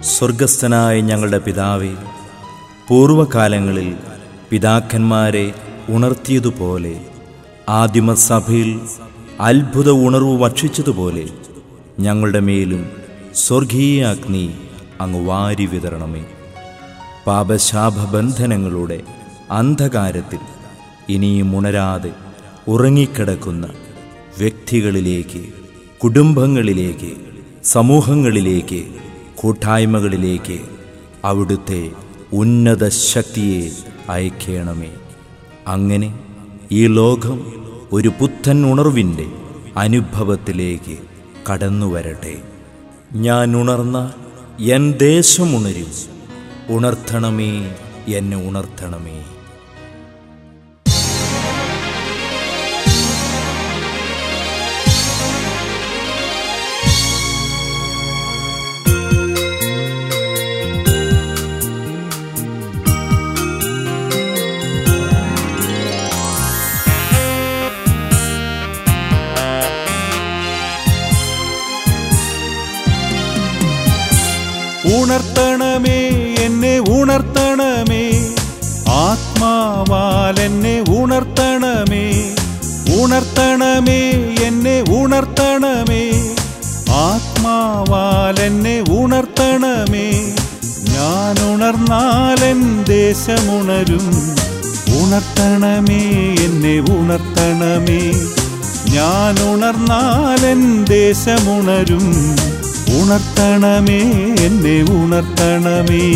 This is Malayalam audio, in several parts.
സ്വർഗസ്ഥനായ ഞങ്ങളുടെ പിതാവേ പൂർവകാലങ്ങളിൽ പിതാക്കന്മാരെ ഉണർത്തിയതുപോലെ ആദിമസഭയിൽ അത്ഭുത ഉണർവ് ഭക്ഷിച്ചതുപോലെ ഞങ്ങളുടെ മേലും സ്വർഗീയ അഗ്നി അങ്ങ് വാരി വിതരണമേ പാപശാപബന്ധനങ്ങളുടെ അന്ധകാരത്തിൽ ഇനിയും ഉണരാതെ ഉറങ്ങിക്കിടക്കുന്ന വ്യക്തികളിലേക്ക് കുടുംബങ്ങളിലേക്ക് സമൂഹങ്ങളിലേക്ക് കൂട്ടായ്മകളിലേക്ക് അവിടുത്തെ ഉന്നത ശക്തിയെ അയക്കണമേ അങ്ങനെ ഈ ലോകം ഒരു പുത്തൻ ഉണർവിൻ്റെ അനുഭവത്തിലേക്ക് കടന്നു വരട്ടെ ഞാൻ ഉണർന്ന എൻ ദേശം ഉണരും ഉണർത്തണമേ എന്നെ ഉണർത്തണമേ ഉണർത്തണമേ എന്നെ ഉണർത്തണമേ ആത്മാവാൽ എന്നെ ഉണർത്തണമേ ഉണർത്തണമേ എന്നെ ഉണർത്തണമേ ആത്മാവാൽ എന്നെ ഉണർത്തണമേ ഞാൻ ഉണർന്നാലെൻ ദേശമുണരും ഉണർത്തണമേ എന്നെ ഉണർത്തണമേ ഞാൻ ഉണർന്നാലെൻ ദേശമുണരും ഉണർത്തണമേ എന്നെ ഉണർത്തണമേ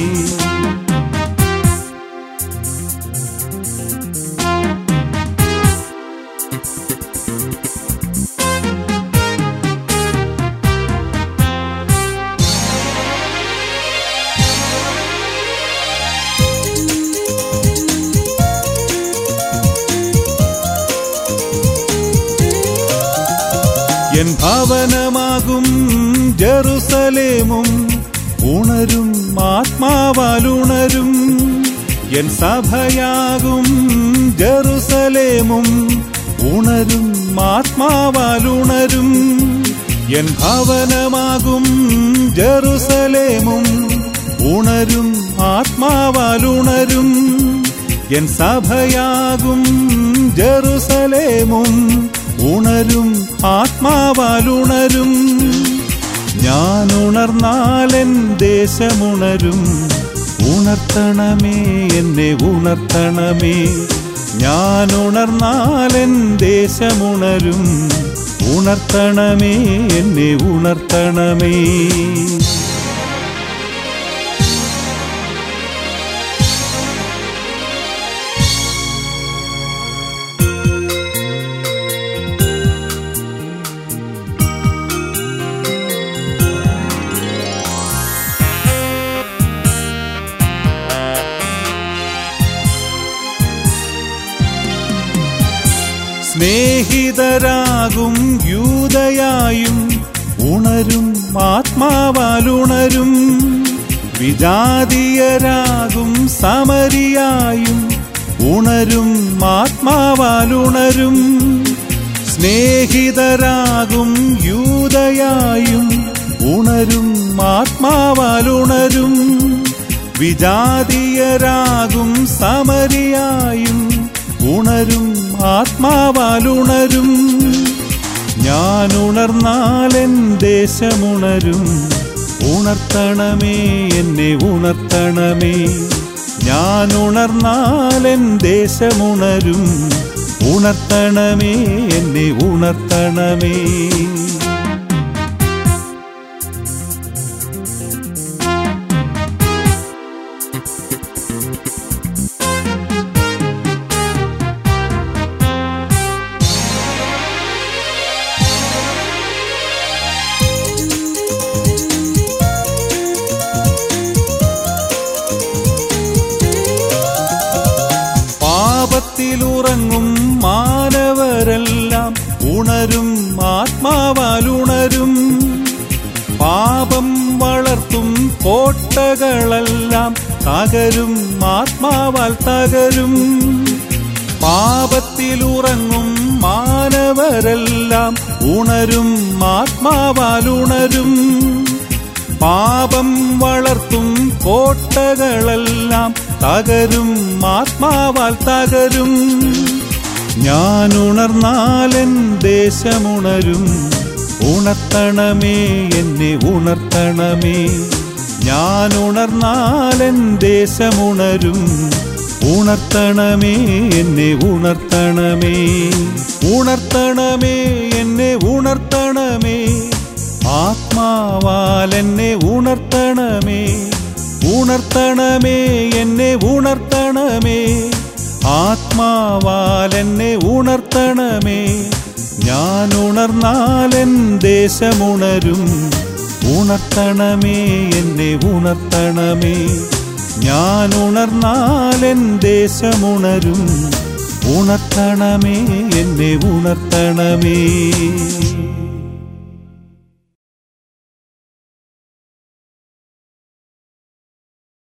എൻ ഭവനമാകും ജെറുസലേമും ഉണരും ആത്മാവാലുണരും എൻ സഭയാകും ജെറുസലേമും ഉണരും ആത്മാവാലുണരും എൻ ഭവനമാകും ജെറുസലേമും ഉണരും ആത്മാവാലുണരും എൻ സഭയാകും ജെറുസലേമും ഉണരും ആത്മാവാലുണരും ഞാൻ ഉണർന്നാലെൻ ദേശമുണരും ഉണർത്തണമേ എന്നെ ഉണർത്തണമേ ഞാൻ ഉണർന്നാലെൻ ദേശമുണരും ഉണർത്തണമേ എന്നെ ഉണർത്തണമേ സ്നേഹിതരാകും യൂതയായും ഉണരും ആത്മാവാലുണരും വിജാതീയരാകും സമരിയായും ഉണരും ആത്മാവാലുണരും സ്നേഹിതരാകും യൂതയായും ഉണരും ആത്മാവാലുണരും വിജാതീയരാകും സമരിയായും ഉണരും ആത്മാവാലുണരും ഞാൻ ഉണർന്നാലെൻ ദേശമുണരും ഉണർത്തണമേ എന്നെ ഉണർത്തണമേ ഞാൻ ഉണർന്നാലെൻ ദേശമുണരും ഉണർത്തണമേ എന്നെ ഉണർത്തണമേ പാപത്തിലുറങ്ങും മാനവരെല്ലാം ഉണരും ആത്മാവാലുണരും പാപം വളർത്തും കോട്ടകളെല്ലാം തകരും ആത്മാവാൽ തകരും പാപത്തിലുറങ്ങും മാനവരെല്ലാം ഉണരും ആത്മാവാലുണരും പാപം വളർത്തും കോട്ടകളെല്ലാം തകരും ആത്മാവാൽ തകരും ഞാൻ ഉണർന്നാലെൻ ദേശമുണരും ഉണർത്തണമേ എന്നെ ഉണർത്തണമേ ഞാൻ ഉണർന്നാലെൻ ദേശമുണരും ഉണർത്തണമേ എന്നെ ഉണർത്തണമേ ഉണർത്തണമേ എന്നെ ഉണർത്തണമേ ആത്മാവാൽ എന്നെ ഉണർത്തണമേ ഉണർത്തണമേ എന്നെ ഉണർത്തണമേ ആത്മാവാൽ എന്നെ ഉണർത്തണമേ ഞാൻ ഉണർന്നാലെൻ ദേശമുണരും ഉണർത്തണമേ എന്നെ ഉണർത്തണമേ ഞാൻ ഉണർന്നാലെൻ ദേശമുണരും ഉണർത്തണമേ എന്നെ ഉണർത്തണമേ